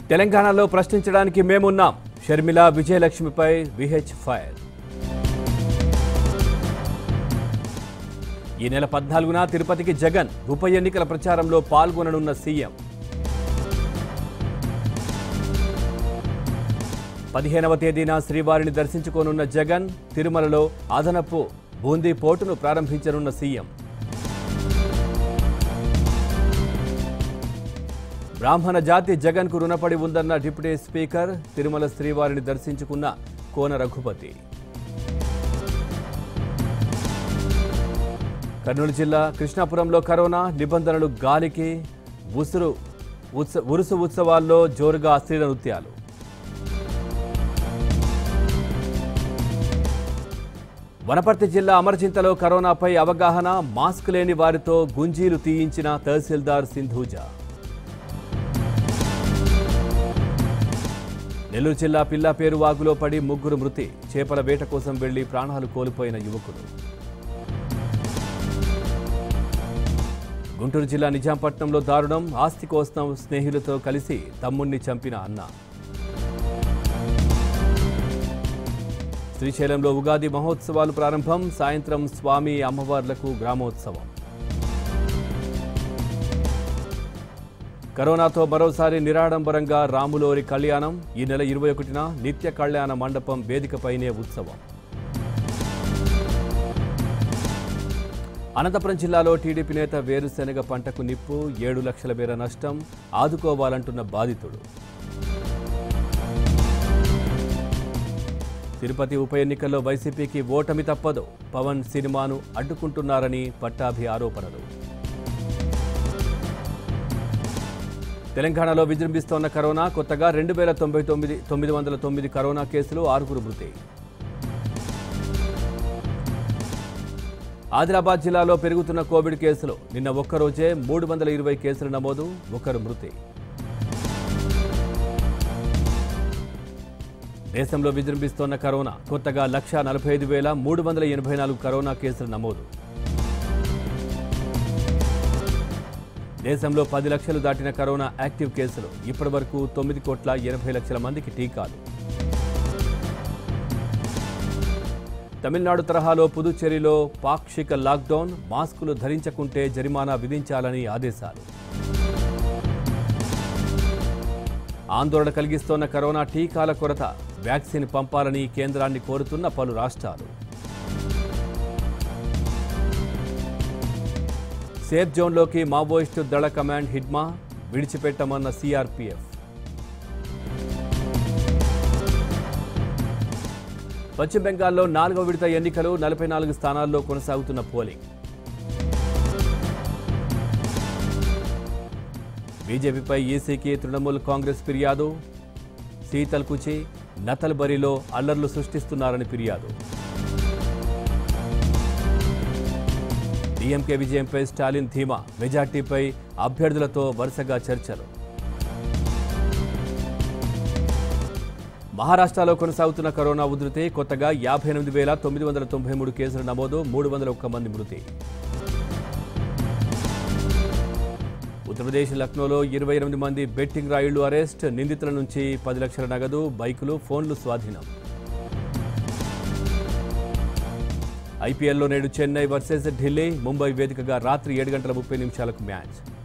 తెలంగాణలో ప్రశ్నించడానికి మేమున్నాం షర్మిల విజయలక్ష్మిపై విహెచ్ ఫైర్ ఈ నెల పద్నాలుగున తిరుపతికి జగన్ ఉప ఎన్నికల ప్రచారంలో పాల్గొననున్న సీఎం పదిహేనవ తేదీన శ్రీవారిని దర్శించుకోనున్న జగన్ తిరుమలలో అదనపు బూందీ పోర్టును ప్రారంభించనున్న సీఎం బ్రాహ్మణ జాతి జగన్కు రుణపడి ఉందన్న డిప్యూటీ స్పీకర్ తిరుమల శ్రీవారిని దర్శించుకున్న కోన రఘుపతి కర్నూలు జిల్లా కృష్ణాపురంలో కరోనా నిబంధనలు గాలికి ఉసురు ఉత్స ఉరుసు ఉత్సవాల్లో జోరుగా అశ్లీల నృత్యాలు వనపర్తి జిల్లా అమరచింతలో కరోనాపై అవగాహన మాస్క్ లేని వారితో గుంజీలు తీయించిన తహసీల్దార్ సింధూజా నెల్లూరు జిల్లా పిల్లాపేరు వాగులో పడి ముగ్గురు మృతి చేపల వేట కోసం వెళ్లి ప్రాణాలు కోల్పోయిన యువకుడు గుంటూరు జిల్లా నిజాంపట్నంలో దారుణం ఆస్తి కోసం స్నేహితులతో కలిసి తమ్ముణ్ణి చంపిన అన్న శ్రీశైలంలో ఉగాది మహోత్సవాలు ప్రారంభం సాయంత్రం స్వామి అమ్మవార్లకు గ్రామోత్సవం కరోనాతో మరోసారి నిరాడంబరంగా రాములోరి కళ్యాణం ఈ నెల ఇరవై ఒకటిన నిత్య కళ్యాణ మండపం వేదికపైనే ఉత్సవం అనంతపురం జిల్లాలో టీడీపీ నేత వేరుశెనగ పంటకు నిప్పు ఏడు లక్షల మేర నష్టం ఆదుకోవాలంటున్న బాధితుడు తిరుపతి ఉప ఎన్నికల్లో వైసీపీకి ఓటమి తప్పదు పవన్ సినిమాను అడ్డుకుంటున్నారని పట్టాభి ఆరోపణలు తెలంగాణలో విజృంభిస్తోన్న కరోనా కొత్తగా రెండు వేల తొంభై తొమ్మిది తొమ్మిది వందల తొమ్మిది కరోనా కేసులు ఆరుగురు మృతి ఆదిలాబాద్ జిల్లాలో పెరుగుతున్న కోవిడ్ కేసులు నిన్న ఒక్కరోజే మూడు వందల ఇరవై కేసులు నమోదు ఒకరు మృతి దేశంలో విజృంభిస్తోన్న కరోనా కొత్తగా లక్ష నలభై ఐదు వేల మూడు వందల ఎనభై నాలుగు కరోనా కేసులు నమోదు దేశంలో పది లక్షలు దాటిన కరోనా యాక్టివ్ కేసులు ఇప్పటి వరకు తొమ్మిది కోట్ల ఎనభై లక్షల మందికి టీకాలు తమిళనాడు తరహాలో పుదుచ్చేరిలో పాక్షిక లాక్డౌన్ మాస్కులు ధరించకుంటే జరిమానా విధించాలని ఆదేశాలు ఆందోళన కలిగిస్తోన్న కరోనా టీకాల కొరత వ్యాక్సిన్ పంపాలని కేంద్రాన్ని కోరుతున్న పలు రాష్ట్రాలు సేఫ్ జోన్లోకి మావోయిస్టు దళ కమాండ్ హిడ్మా విడిచిపెట్టమన్న సిఆర్పిఎఫ్ పశ్చిమ బెంగాల్లో నాలుగవ విడత ఎన్నికలు నలభై నాలుగు స్థానాల్లో కొనసాగుతున్న పోలింగ్ బీజేపీపై ఈసీకి తృణమూల్ కాంగ్రెస్ ఫిర్యాదు శీతల్ కుచి నతల్బరిలో అల్లర్లు సృష్టిస్తున్నారని ఫిర్యాదు డీఎంకే విజయంపై స్టాలిన్ ధీమా మెజార్టీపై అభ్యర్థులతో వరుసగా చర్చలు మహారాష్ట్రలో కొనసాగుతున్న కరోనా ఉధృతి కొత్తగా యాభై ఎనిమిది వేల తొమ్మిది వందల తొంభై మూడు కేసులు నమోదు మూడు వందల ఒక్క మంది మృతి ఉత్తరప్రదేశ్ లక్నోలో ఇరవై ఎనిమిది మంది బెట్టింగ్ రాయుళ్లు అరెస్ట్ నిందితుల నుంచి పది లక్షల నగదు బైకులు ఫోన్లు స్వాధీనం ఐపీఎల్లో నేడు చెన్నై వర్సెస్ ఢిల్లీ ముంబై వేదికగా రాత్రి ఏడు గంటల ముప్పై నిమిషాలకు మ్యాచ్